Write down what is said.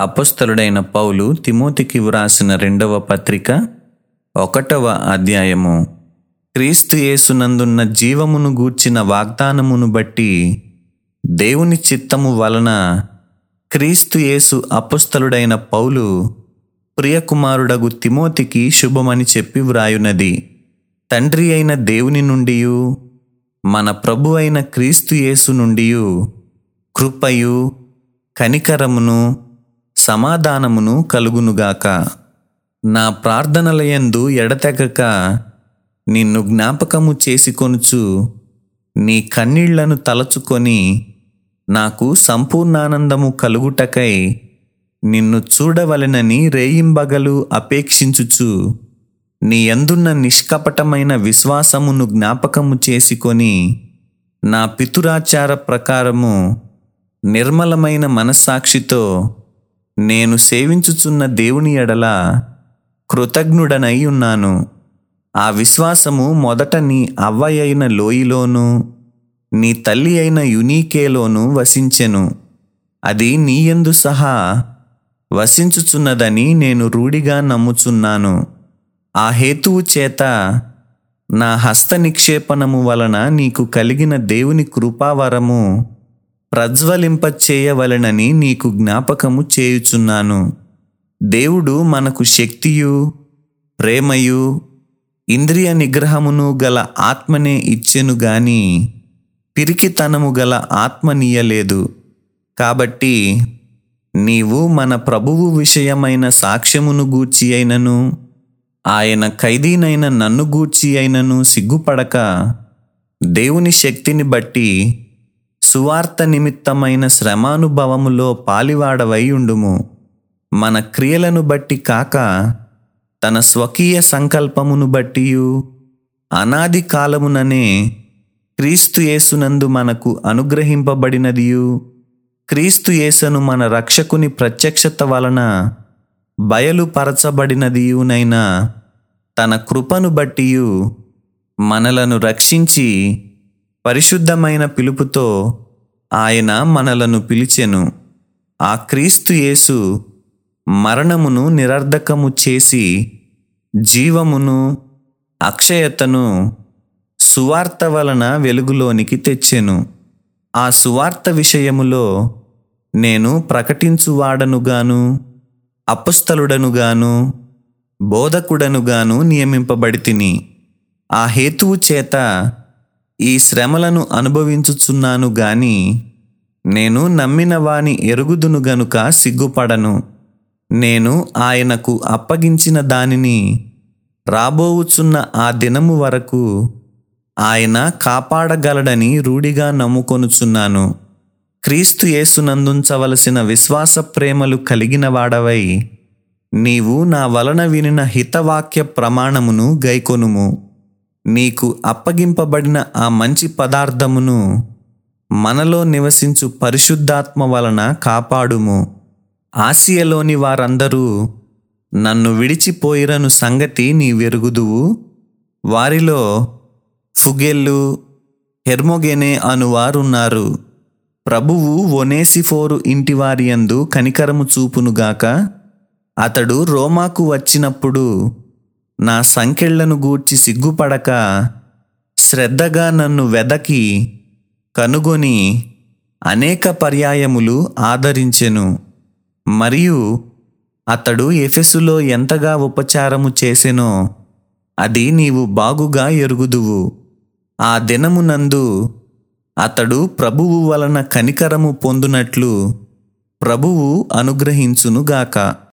అపొస్తలుడైన పౌలు తిమోతికి వ్రాసిన రెండవ పత్రిక ఒకటవ అధ్యాయము క్రీస్తు యేసునందున్న జీవమును గూర్చిన వాగ్దానమును బట్టి దేవుని చిత్తము వలన క్రీస్తు యేసు అపొస్తలుడైన పౌలు ప్రియకుమారుడగు తిమోతికి శుభమని చెప్పి వ్రాయునది తండ్రి అయిన దేవుని నుండియు మన ప్రభు అయిన క్రీస్తు యేసు నుండియు కృపయు కనికరమును సమాధానమును కలుగునుగాక నా ప్రార్థనలయందు ఎడతెగక నిన్ను జ్ఞాపకము చేసుకొనుచు నీ కన్నీళ్లను తలచుకొని నాకు సంపూర్ణానందము కలుగుటకై నిన్ను చూడవలెనని రేయింబగలు అపేక్షించుచు నీ అందున్న నిష్కపటమైన విశ్వాసమును జ్ఞాపకము చేసుకొని నా పితురాచార ప్రకారము నిర్మలమైన మనస్సాక్షితో నేను సేవించుచున్న దేవుని ఎడల కృతజ్ఞుడనై ఉన్నాను ఆ విశ్వాసము మొదట నీ అవ్వయ్య అయిన లోయలోను నీ తల్లి అయిన యునీకేలోను వసించెను అది నీయందు సహా వసించుచున్నదని నేను రూఢిగా నమ్ముచున్నాను ఆ హేతువు చేత నా హస్త నిక్షేపణము వలన నీకు కలిగిన దేవుని కృపావరము ప్రజ్వలింపచేయవలెనని నీకు జ్ఞాపకము చేయుచున్నాను దేవుడు మనకు శక్తియు ప్రేమయు ఇంద్రియ నిగ్రహమును గల ఆత్మనే ఇచ్చెను గాని పిరికితనము గల ఆత్మనీయలేదు కాబట్టి నీవు మన ప్రభువు విషయమైన సాక్ష్యమును గూర్చి అయినను ఆయన ఖైదీనైన నన్ను గూర్చి అయినను సిగ్గుపడక దేవుని శక్తిని బట్టి సువార్త నిమిత్తమైన శ్రమానుభవములో పాలివాడవై ఉండుము మన క్రియలను బట్టి కాక తన స్వకీయ సంకల్పమును బట్టియు అనాది కాలముననే క్రీస్తు యేసునందు మనకు అనుగ్రహింపబడినదియు క్రీస్తు యేసును మన రక్షకుని ప్రత్యక్షత వలన బయలుపరచబడినదియునైనా తన కృపను బట్టియు మనలను రక్షించి పరిశుద్ధమైన పిలుపుతో ఆయన మనలను పిలిచెను ఆ క్రీస్తు యేసు మరణమును నిరర్ధకము చేసి జీవమును అక్షయతను సువార్త వలన వెలుగులోనికి తెచ్చెను ఆ సువార్త విషయములో నేను ప్రకటించువాడనుగాను అపస్థలుడనుగాను బోధకుడనుగాను నియమింపబడి తిని ఆ హేతువు చేత ఈ శ్రమలను అనుభవించుచున్నాను గాని నేను నమ్మిన వాని ఎరుగుదును గనుక సిగ్గుపడను నేను ఆయనకు అప్పగించిన దానిని రాబోవుచున్న ఆ దినము వరకు ఆయన కాపాడగలడని రూఢిగా నమ్ముకొనుచున్నాను క్రీస్తు యేసునందుంచవలసిన విశ్వాస ప్రేమలు కలిగిన వాడవై నీవు నా వలన వినిన హితవాక్య ప్రమాణమును గైకొనుము నీకు అప్పగింపబడిన ఆ మంచి పదార్థమును మనలో నివసించు పరిశుద్ధాత్మ వలన కాపాడుము ఆసియలోని వారందరూ నన్ను విడిచిపోయిరను సంగతి నీ వెరుగుదువు వారిలో ఫుగెల్లు హెర్మోగెనే అనువారున్నారు ప్రభువు ఒనేసిఫోరు ఇంటివారియందు కనికరము చూపునుగాక అతడు రోమాకు వచ్చినప్పుడు నా సంకెళ్లను గూర్చి సిగ్గుపడక శ్రద్ధగా నన్ను వెదకి కనుగొని అనేక పర్యాయములు ఆదరించెను మరియు అతడు ఎఫెసులో ఎంతగా ఉపచారము చేసెనో అది నీవు బాగుగా ఎరుగుదువు ఆ దినమునందు అతడు ప్రభువు వలన కనికరము పొందునట్లు ప్రభువు అనుగ్రహించునుగాక